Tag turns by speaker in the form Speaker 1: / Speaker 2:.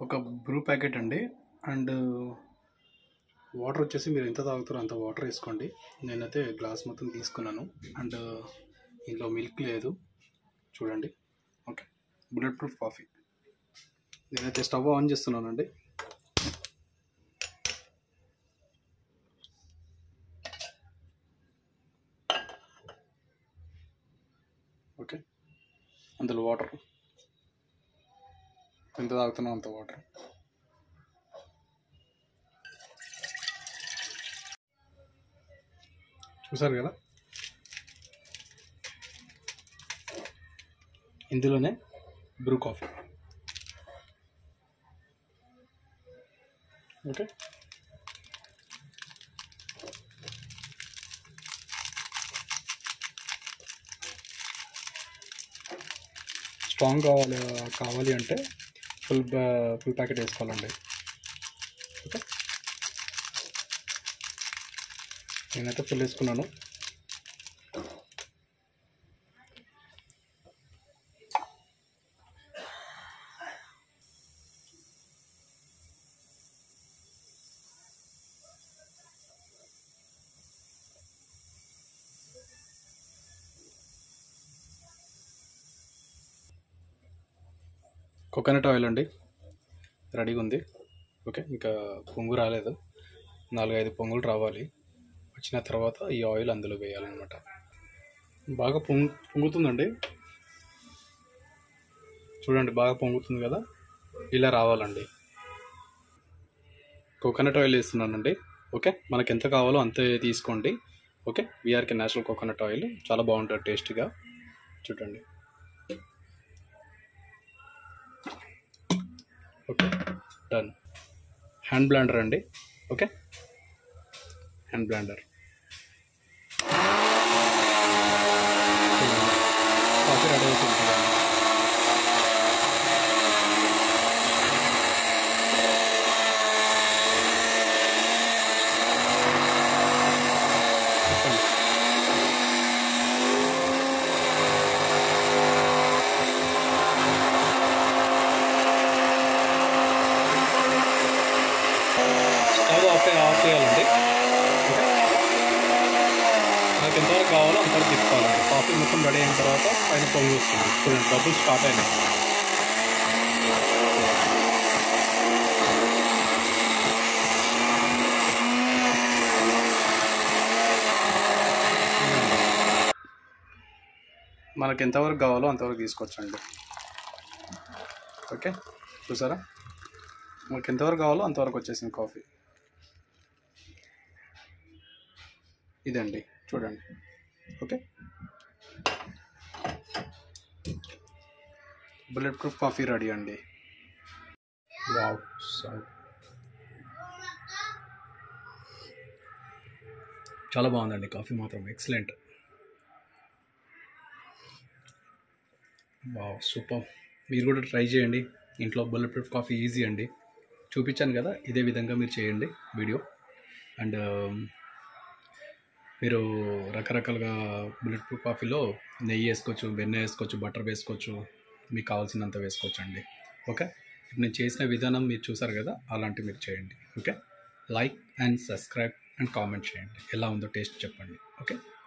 Speaker 1: ఒక Bru packet అండి and water వచ్చేసి మీరు ఎంత తాగుతారో అంత వాటర్ వేసుకోండి నేనైతే గ్లాస్ మొత్తం తీసుకున్నాను అండ్ ఇందులో మిల్క్ లేదు చూడండి ఓకే బుల్లెట్ ప్రూఫ్ కాఫీ నేనైతే స్టవ్ ఆన్ చేస్తున్నానండి ఓకే అందులో వాటర్ ఎంత తాగుతున్నావు అంత వాటర్ చూసారు కదా ఇందులోనే బ్రూ కాఫీ ఓకే స్ట్రాంగ్ కావాలి కావాలి అంటే ఫుల్ ఫుల్ ప్యాకెట్ వేసుకోవాలండి ఓకే నేనైతే ఫుల్ వేసుకున్నాను కోకోనట్ ఆయిల్ అండి రెడీగా ఉంది ఓకే ఇంకా పొంగు రాలేదు నాలుగైదు పొంగులు రావాలి వచ్చిన తర్వాత ఈ ఆయిల్ అందులో వేయాలన్నమాట బాగా పొంగు పొంగుతుందండి చూడండి బాగా పొంగుతుంది కదా ఇలా రావాలండి కోకోనట్ ఆయిల్ వేస్తున్నానండి ఓకే మనకి ఎంత కావాలో అంతే తీసుకోండి okay VRK natural coconut oil చాలా బాగుంటుంది టేస్టీగా చూడండి ఓకే డన్ హ్యాండ్ బ్లాండర్ అండి okay hand blender coffee ready అవుతుంది చూడండి. చెప్పండి. స్టవ్ ఆఫ్ ఆఫ్ చేయాలండి ఓకే నాకు ఎంతవరకు కావాలో అంతవరకు తిప్పుకోవాలండి కాఫీ మొత్తం రెడీ అయిన తర్వాత పైన పొంగి వస్తుంది చూడండి డబ్బులు స్టార్ట్ అయినాయి మనకి ఎంతవరకు కావాలో అంతవరకు తీసుకొచ్చండి ఓకే చూసారా మనకి ఎంతవరకు కావాలో అంతవరకు వచ్చేసింది కాఫీ ఇదండి చూడండి okay bulletproof coffee ready అండి వావ్ సారీ చాలా బాగుందండి కాఫీ మాత్రం ఎక్సలెంట్ వావ్ సూపర్ మీరు కూడా ట్రై చేయండి ఇంట్లో బుల్లెట్ ప్రూఫ్ కాఫీ ఈజీ అండి చూపించాను కదా ఇదే విధంగా మీరు చేయండి వీడియో అండ్ మీరు రకరకాలుగా బుల్లెట్ ప్రూఫ్ కాఫీలో నెయ్యి వేసుకోవచ్చు వెన్న వేసుకోవచ్చు బటర్ వేసుకోవచ్చు మీకు కావాల్సినంత వేసుకోవచ్చు అండి ఓకే ఇప్పుడు నేను చేసిన విధానం మీరు చూసారు కదా అలాంటివి మీరు చేయండి okay like and subscribe and comment చేయండి ఎలా ఉందో టేస్ట్ చెప్పండి ఓకే